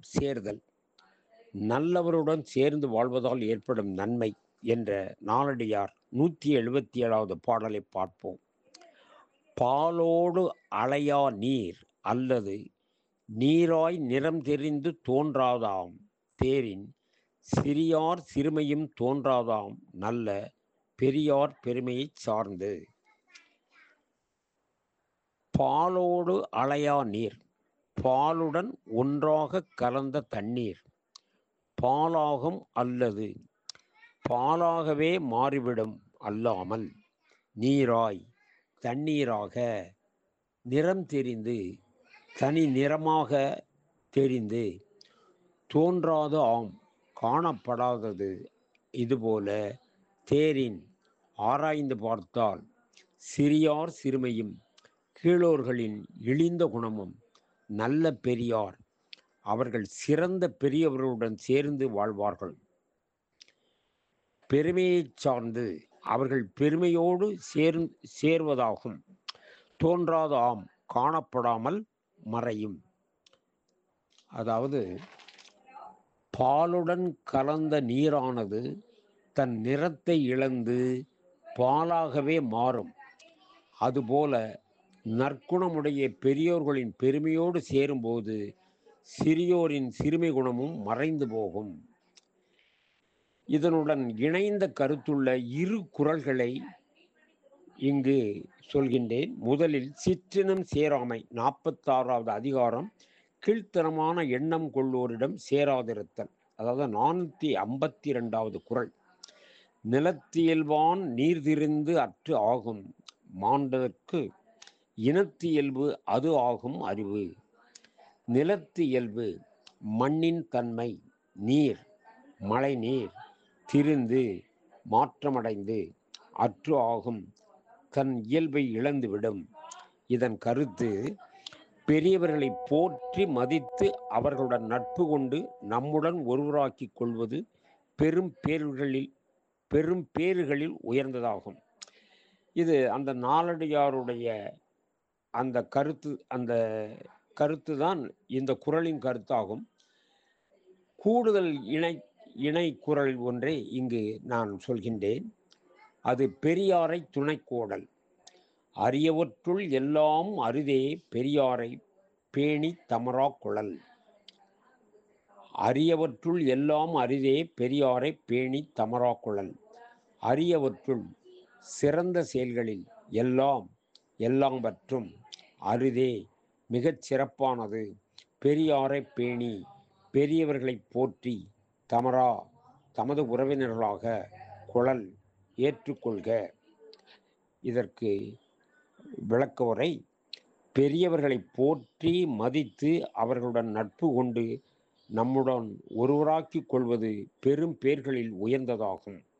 சேர்தல் நல்லவருடன் சேர்ந்து வாழ்வதால் ஏற்படும் நன்மை என்ற நாளடியார் நூற்றி எழுபத்தி ஏழாவது பாடலை பார்ப்போம் பாலோடு அலையா நீர் அல்லது நீராய் நிறம் தெரிந்து தோன்றாதாம் தேரின் சிறியார் சிறுமையும் தோன்றாதாம் நல்ல பெரியார் பெருமையைச் சார்ந்து பாலோடு அலையா நீர் பாலுடன் ஒன்றாக கலந்த தண்ணீர் பாலாகும் அல்லது பாலாகவே மாறிவிடும் அல்லாமல் நீராய் தண்ணீராக நிறம் தெரிந்து தனி நிறமாக தெரிந்து தோன்றாத ஆம் காணப்படாதது இதுபோல தேரின் ஆராய்ந்து பார்த்தால் சிறியார் சிறுமையும் கீழோர்களின் இழிந்த குணமும் நல்ல பெரியார் அவர்கள் சிறந்த பெரியவர்களுடன் சேர்ந்து வாழ்வார்கள் பெருமையைச் சார்ந்து அவர்கள் பெருமையோடு சேர் சேர்வதாகும் தோன்றாத ஆம் காணப்படாமல் மறையும் அதாவது பாலுடன் கலந்த நீரானது தன் நிறத்தை இழந்து பாலாகவே மாறும் அதுபோல நற்குணமுடைய பெரியோர்களின் பெருமையோடு சேரும்போது சிறியோரின் சிறுமை குணமும் மறைந்து போகும் இதனுடன் இணைந்த கருத்துள்ள இரு குரல்களை இங்கு சொல்கின்றேன் முதலில் சிற்றினம் சேராமை நாற்பத்தாறாவது அதிகாரம் கீழ்த்தரமான எண்ணம் கொள்வோரிடம் சேராதிருத்தல் அதாவது நானூற்றி ஐம்பத்தி ரெண்டாவது குரல் நிலத்தியல்வான் நீர்திரிந்து அற்று ஆகும் மாண்டதற்கு இனத்தியல்பு அது ஆகும் அறிவு நிலத்து இயல்பு மண்ணின் தன்மை நீர் மழை நீர் திரிந்து மாற்றமடைந்து அற்று ஆகும் தன் இயல்பை இழந்துவிடும் இதன் கருத்து பெரியவர்களை போற்றி மதித்து அவர்களுடன் நட்பு கொண்டு நம்முடன் ஒருவராக்கிக் கொள்வது பெரும் பேர்களில் பெரும் பேறுகளில் உயர்ந்ததாகும் இது அந்த நாலடியாருடைய அந்த கருத்து அந்த கருத்து தான் இந்த குரலின் கருத்தாகும் கூடுதல் இணை இணை குரல் ஒன்றை இங்கு நான் சொல்கின்றேன் அது பெரியாரை துணைக்கோடல் அரியவற்றுள் எல்லாம் அரிதே பெரியாரை பேணி தமரா குழல் அரியவற்றுள் எல்லாம் அரிதே பெரியாரை பேணி தமரா குழல் அரியவற்றுள் சிறந்த செயல்களில் எல்லாம் எல்லாவற்றும் அரிதே மிகச் சிறப்பானது பெரியாரை பேணி பெரியவர்களை போற்றி தமரா தமது உறவினர்களாக குழல் ஏற்றுக்கொள்க இதற்கு விளக்க உரை பெரியவர்களை போற்றி மதித்து அவர்களுடன் நட்பு கொண்டு நம்முடன் ஒருவராக்கிக் கொள்வது பெரும் பேர்களில் உயர்ந்ததாகும்